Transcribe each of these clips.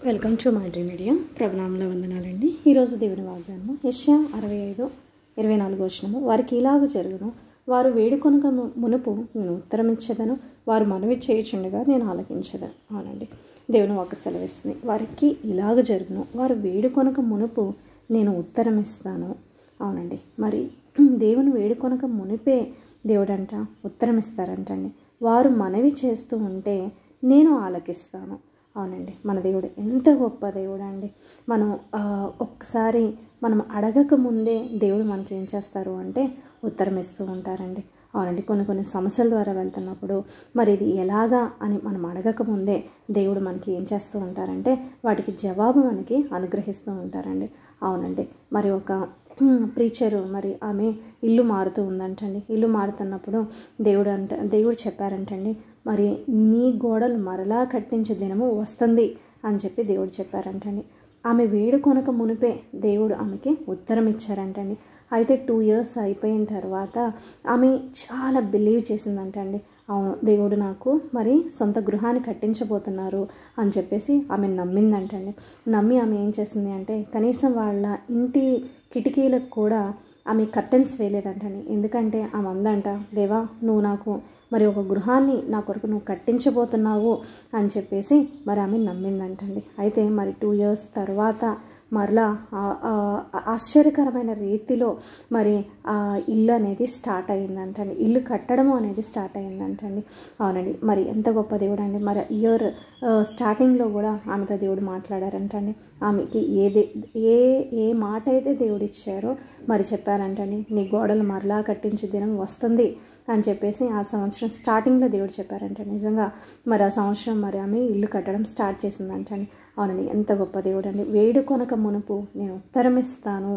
welcome to my Dream Media ప్రభునామంలో వందనాలండి ఈరోజు దేవుని వాగ్దానము యశ్యా అరవై ఐదు ఇరవై నాలుగు వచ్చినము వారికి ఇలాగ జరుగును వారు వేడుకొనక ము- మునుపు నేను ఉత్తరం ఇచ్చేదను వారు మనవి చేయుచుండగా నేను ఆలకించదను అవునండి దేవుని వాక్కు సెలవిస్తుంది వారికి ఇలాగ జరుగును వారు వేడుకొనక మునుపు నేను ఉత్తరం ఇస్తాను అవునండి మరి దేవుని వేడుకొనక మునిపే దేవుడంట ఉత్తరం ఇస్తారంటండి వారు మనవి చేస్తూ ఉంటే నేను ఆలకిస్తాను అవునండి మన దేవుడు ఎంత గొప్ప దేవుడు అండి మనం ఆ, ఒక్కసారి మనం అడగక ముందే దేవుడు మనకి ఏం చేస్తారు అంటే ఉత్తరం ఇస్తూ ఉంటారండి అవునండి కొన్ని కొన్ని సమస్యల ద్వారా వెళ్తున్నప్పుడు మరి ఇది ఎలాగా అని మనం అడగక ముందే దేవుడు మనకి ఏం చేస్తూ ఉంటారంటే వాటికి జవాబు మనకి అనుగ్రహిస్తూ ఉంటారండి అవునండి మరి ఒక ప్రీచరు మరి ఆమె ఇల్లు మారుతూ ఉందంటండి ఇల్లు మారుతున్నప్పుడు దేవుడు అంట దేవుడు చెప్పారంటండి మరి నీ గోడలు మరలా కట్టించే దినము వస్తుంది అని చెప్పి దేవుడు చెప్పారంటండి ఆమె వేడుకొనక మునిపే దేవుడు ఆమెకి ఉత్తరం ఇచ్చారంటండి అయితే టూ ఇయర్స్ అయిపోయిన తర్వాత ఆమె చాలా బిలీవ్ చేసిందంటండి అవును దేవుడు నాకు మరి సొంత గృహాన్ని కట్టించబోతున్నారు అని చెప్పేసి ఆమె నమ్మిందంటండి నమ్మి ఆమె ఏం చేసింది అంటే కనీసం వాళ్ళ ఇంటి కిటికీలకు కూడా ఆమె కర్టెన్స్ వేయలేదంటండి ఎందుకంటే ఆమె అందంట దేవా నువ్వు నాకు మరి ఒక గృహాన్ని నా కొరకు నువ్వు కట్టించబోతున్నావు అని చెప్పేసి మరి ఆమె నమ్మిందంటండి అయితే మరి టూ ఇయర్స్ తర్వాత మరలా ఆ- ఆ ఆశ్చర్యకరమైన రీతిలో మరి ఆ ఇల్లు అనేది స్టార్ట్ అయిందంటండి ఇల్లు కట్టడం అనేది స్టార్ట్ అయిందంటండి అవునండి మరి ఎంత గొప్ప దేవుడు అండి మరి ఇయర్ స్టార్టింగ్లో కూడా ఆమెతో దేవుడు మాట్లాడారంటండి ఆమెకి ఏది ఏ ఏ మాట అయితే దేవుడు ఇచ్చారో మరి చెప్పారంటండి నీ గోడలు మరలా కట్టించే దినం వస్తుంది అని చెప్పేసి ఆ సంవత్సరం స్టార్టింగ్లో దేవుడు చెప్పారంట నిజంగా మరి ఆ సంవత్సరం మరి ఆమె ఇల్లు కట్టడం స్టార్ట్ చేసిందంటండి అవునండి ఎంత గొప్ప దేవుడు అండి వేడుకొనక మునుపు నేను ఉత్తరం ఇస్తాను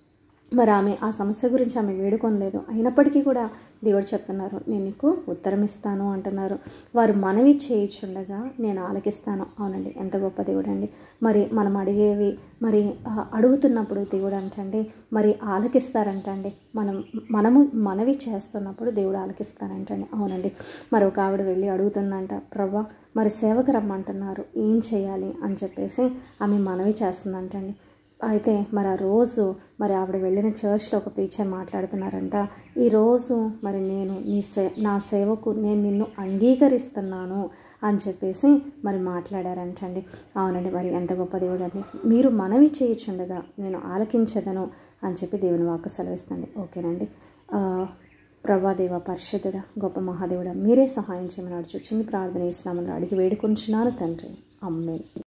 మరి ఆమె ఆ సమస్య గురించి ఆమె వేడుకొనలేదు అయినప్పటికీ కూడా దేవుడు చెప్తున్నారు నేను నీకు ఉత్తరం ఇస్తాను అంటున్నారు వారు మనవి చేయుచుండగా నేను ఆలకిస్తాను అవునండి ఎంత గొప్ప దేవుడు అండి మరి మనం అడిగేవి మరి ఆ, అడుగుతున్నప్పుడు దేవుడు అంటండి మరి ఆలకిస్తారంటండి మనం మనము మనవి చేస్తున్నప్పుడు దేవుడు ఆలకిస్తారంటండి అవునండి మరి ఒక ఆవిడ వెళ్ళి అడుగుతుందంట ప్రభా మరి సేవకు రమ్మంటున్నారు ఏం చేయాలి అని చెప్పేసి ఆమె మనవి చేస్తుందంటండి అయితే మరి ఆ రోజు మరి ఆవిడ వెళ్ళిన చర్చ్లో ఒక ప్రీచర్ మాట్లాడుతున్నారంట ఈరోజు మరి నేను నీ సే నా సేవకు నేను నిన్ను అంగీకరిస్తున్నాను అని చెప్పేసి మరి మాట్లాడారంటండి అవునండి మరి ఎంత గొప్ప దేవుడు అండి మీరు మనవి చేయుచుండగా నేను ఆలకించదను అని చెప్పి దేవుని వాక్కు సెలవిస్తుంది ఓకేనండి ఆ, ప్రభాదేవ పరిశుద్ధుడ గొప్ప మహాదేవుడ మీరే సహాయం చేయమని అడుచు చిన్ని ప్రార్థన ఇస్తున్నామని అడిగి వేడుకుంటున్నాను తండ్రి అమ్మే